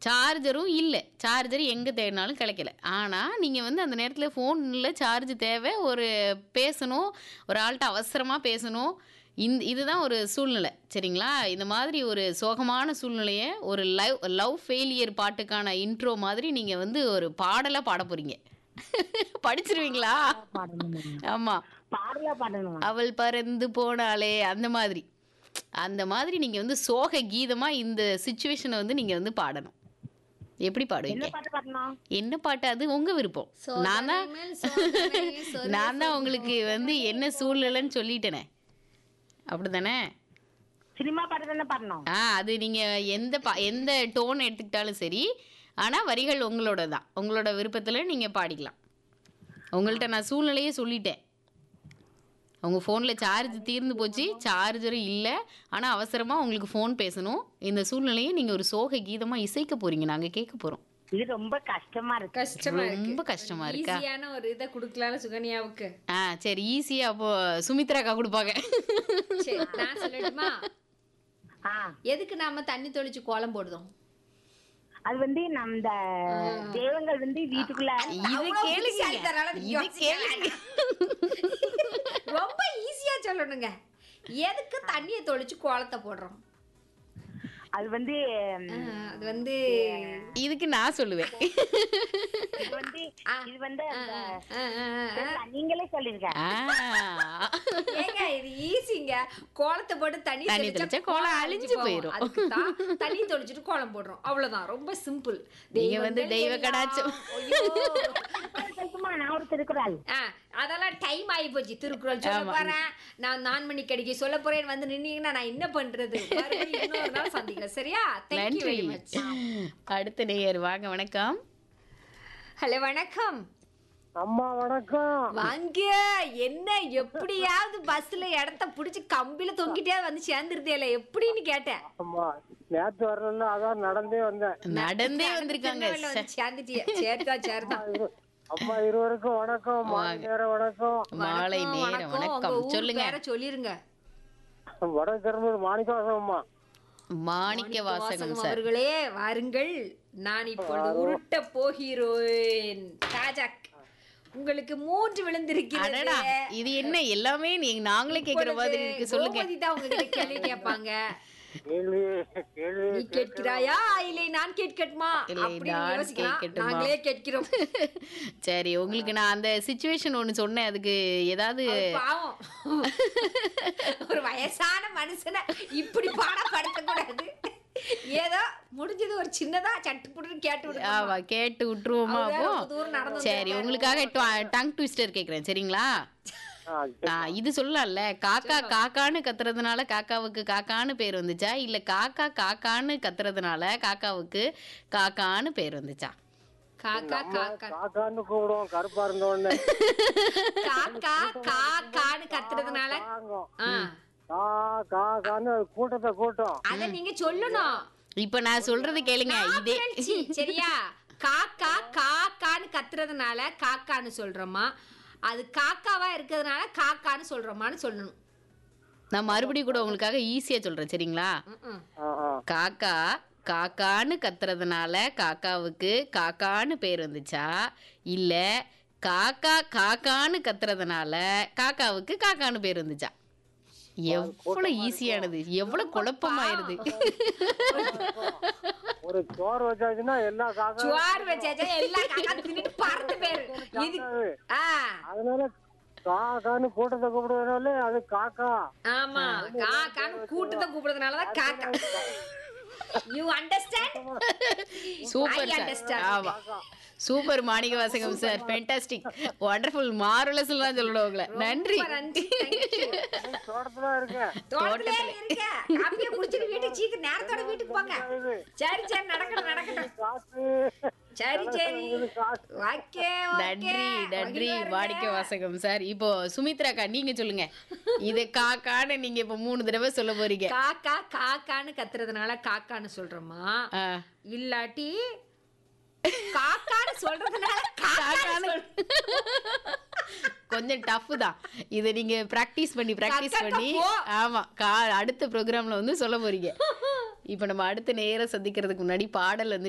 சார்ஜரும் இல்லை சார்ஜர் எங்கே தேடினாலும் கிடைக்கல ஆனால் நீங்கள் வந்து அந்த நேரத்தில் ஃபோனில் சார்ஜ் தேவை ஒரு பேசணும் ஒரு ஆள்கிட்ட அவசரமாக பேசணும் இந்த இதுதான் ஒரு சூழ்நிலை சரிங்களா இந்த மாதிரி ஒரு சோகமான சூழ்நிலையை ஒரு லவ் லவ் ஃபெயிலியர் பாட்டுக்கான இன்ட்ரோ மாதிரி நீங்கள் வந்து ஒரு பாடலாக பாட போகிறீங்க படிச்சிருவீங்களா பாடணும் ஆமாம் பாடலா பாடணும் அவள் பறந்து போனாலே அந்த மாதிரி அந்த மாதிரி நீங்க வந்து சோக கீதமா இந்த சுச்சுவேஷனை வந்து நீங்க வந்து பாடணும் எப்படி என்ன பாடுவீங்க பாட்டு பாடணும் என்ன பாட்டு அது உங்க விருப்பம் நான் தான் மேல் சோதனை, சொர்க்க நான் தான் உங்களுக்கு வந்து என்ன சூழ்நிலைன்னு சொல்லிட்டேனே அப்படிதானே சினிமா பாட்டு தானே பாடணும் ஆ அது நீங்க எந்த பா எந்த டோன் எடுத்துக்கிட்டாலும் சரி ஆனா வரிகள் உங்களோட தான் உங்களோட விருப்பத்துல நீங்க பாடிக்கலாம் உங்கள்கிட்ட நான் சூழ்நிலையே சொல்லிட்டேன் உங்க ஃபோனில் சார்ஜ் தீர்ந்து போச்சு சார்ஜரும் இல்லை ஆனால் அவசரமாக உங்களுக்கு ஃபோன் பேசணும் இந்த சூழ்நிலையை நீங்கள் ஒரு சோக கீதமாக இசைக்க போறீங்க நாங்கள் கேட்க போகிறோம் இது ரொம்ப கஷ்டமா இருக்கு கஷ்டமா இருக்கு ரொம்ப கஷ்டமா இருக்கா ஈஸியான ஒரு இதை கொடுக்கலாம் சுகன்யாவுக்கு ஆ சரி ஈஸியாக அப்போ சுமித்ராக்கா கொடுப்பாங்க சரி நான் சொல்லட்டுமா ஆ எதுக்கு நாம தண்ணி தொளிச்சு கோலம் போடுதோம் அது வந்து நம்ம தெய்வங்கள் வந்து வீட்டுக்குள்ள இது அவ்வளவு கேளுங்க புத்திசாலித்தனால நீங்க இது யோசிக்க கேளுங்க ரொம்ப ஈஸியா சொல்லணுங்க எதுக்கு தண்ணியை தொளிச்சு கோலத்தை போடுறோம் அது வந்து ஆ, அது வந்து இதுக்கு நான் சொல்லுவேன் இது வந்து இது வந்து அந்த- ஆ, ஆ, ஆ, ஆ. நீங்களே சொல்லிருக்க ஆ ஏங்க இது ஈஸிங்க கோலத்தை போட்டு தண்ணி தண்ணி தெளிச்சா தெளிச்சா கோலம் அழிஞ்சு போயிரும். அதுக்கு தான் தண்ணி தொளிச்சிட்டு கோலம் போடுறோம் அவ்வளவுதான் ரொம்ப சிம்பிள் நீங்க வந்து தெய்வ கடாட்சம். சொல்லட்டுமா நான் ஒரு திருக்குறள் அதெல்லாம் டைம் ஆகி போச்சு திருக்குறள் சொல்ல போறேன் நான் நான் மணி கடிக்க சொல்ல போறேன் வந்து நின்னீங்கன்னா நான் என்ன பண்றது மறுபடியும் இன்னொரு நாள் சந்திக்கலாம் சரியா தேங்க்யூ நன்றி வெரி மச் அடுத்த நேயர் வாங்க வணக்கம் ஹலோ வணக்கம் அம்மா வணக்கம் வாங்க என்ன எப்படியாவது பஸ்ல இடத்த புடிச்சு கம்பில தொங்கிட்டே வந்து சேர்ந்துருதேல எப்படின்னு கேட்டேன் அம்மா நேத்து வரல அதான் நடந்தே வந்தேன் நடந்தே வந்திருக்காங்க திருநெல்வேலியில வந்து சேர்ந்துட்டியே சேர்த்தா சேர்த்தா இரு- அம்மா இருவருக்கும் வணக்கம் மாலை நேரம் வணக்கம் மாலை நேரம் வணக்கம் உங்க வணக்கம் ஊர் சொல்லுங்க பேரை சொல்லிருங்க வட திரும்ப மாணிக்கவாசம் அம்மா மாணிக்க வாசகம் வாசகம் சார் அவர்களே வாருங்கள் நான் இப்பொழுது உருட்ட போகிறேன் ராஜாக் உங்களுக்கு மூன்று விழுந்திருக்கிறது அடடா இது என்ன எல்லாமே நீங்க நாங்களே கேக்குற மாதிரி இருக்கு சொல்லுங்க கோமதி தான் உங்ககிட்ட கேள்வி கேட்பாங்க கேள்வி கேள்வி நீ கேட்கிறாயா இல்லை நான் கேட்கட்டுமா இல்லை, அப்படின்னு நான் யோசிக்கலாம் கேட்கட்டுமா? நாங்களே கேட்கிறோம் சரி உங்களுக்கு நான் அந்த சுச்சுவேஷன் ஒன்னு சொன்னேன் அதுக்கு ஏதாவது பாவம் ஒரு வயசான மனுஷனை இப்படி பாடப்படுத்த கூடாது ஏதோ முடிஞ்சது ஒரு சின்னதா சட்டு புட்டு கேட்டு விடுங்க ஆமா கேட்டு விட்டுருவோமா அவர் அப்போ ரொம்ப தூரம் நடந்து சரி உங்களுக்காக டங் ட்விஸ்டர் கேக்குறேன் சரிங்களா ஆ, ஆ, இது சொல்லலாம்ல காக்கா காக்கான்னு கத்துறதுனால காக்காவுக்கு காக்கான்னு பேர் வந்துச்சா இல்ல காக்கா காக்கான்னு கத்துறதுனால காக்காவுக்கு காக்கான்னு பேர் வந்துச்சா காக்கா காக்கா காக்கான்னு கூப்பிடுவோம் கருப்பா இருந்த உடனே காக்கா காக்கான்னு கத்துறதுனால வாங்கும். ஆ, கா காக்கான்னு கூட்டத்தை கூட்டம் அத நீங்க சொல்லணும் இப்ப நான் சொல்றது கேளுங்க இதே சி, சரியா காக்கா காக்கான்னு கத்துறதுனால காக்கான்னு சொல்றோமா அது காக்காவா இருக்கிறதுனால காக்கான்னு சொல்றோமான்னு சொல்லணும் நான் மறுபடியும் கூட உங்களுக்காக ஈஸியா சொல்றேன் சரிங்களா ம்ம். ஆ, ஆ. காக்கா காக்கான்னு கத்துறதுனால காக்காவுக்கு காக்கான்னு பேர் வந்துச்சா இல்ல காக்கா காக்கான்னு கத்துறதுனால காக்காவுக்கு காக்கான்னு பேர் வந்துச்சா எவ்வளவு ஈஸியானது எவ்வளவு குழப்பமாயிருது ஒரு சோறு வச்சாச்சுன்னா எல்லா காக்கா சுவார் வச்சாச்சா எல்லா காக்கா தின்னுட்டு பறந்து பேரு இது ஆ அதனால காக்கான்னு கூட்டத்தை கூப்பிடுறதுனால அது காக்கா ஆமா காக்கான்னு கூட்டத்தை கூப்பிடுறதுனாலதான் காக்கா you understand super I sir understand. ஆமா super Manikka Vasagam sir fantastic wonderful மாரலஸ் தான் சொல்லணும் உங்களை நன்றி நன்றி thank you. தோட்டத்துல இருக்கேன் தோட்டத்திலே இருக்க காப்பியை குடிச்சிட்டு வீட்டுக்கு சீக்கிரம் நேரத்தோட வீட்டுக்கு போங்க சரி சரி நடக்கட்டும் நடக்கட்டும் காசு சரி சரி காசு ஓகே நன்றி நன்றி மாணிக்க வாசகம் சார் இப்போ சுமித்ராக்கா நீங்க சொல்லுங்க இது காக்கான்னு நீங்க இப்போ மூணு தடவை சொல்ல போறீங்க காக்கா காக்கான்னு கத்துறதுனால காக்கான்னு சொல்றோமா ஆ. இல்லாட்டி காக்கான்னு சொல்றதுனால காக்கான்னு சொல்- கொஞ்சம் டஃப் தான் இதை நீங்க பிராக்டிஸ் பண்ணி பிராக்டிஸ் கத்துக்க பண்ணி போ. ஆமா கா அடுத்த ப்ரோக்ராம்ல வந்து சொல்ல போறீங்க இப்போ நம்ம அடுத்த நேரம் சந்திக்கிறதுக்கு முன்னாடி பாடல் வந்து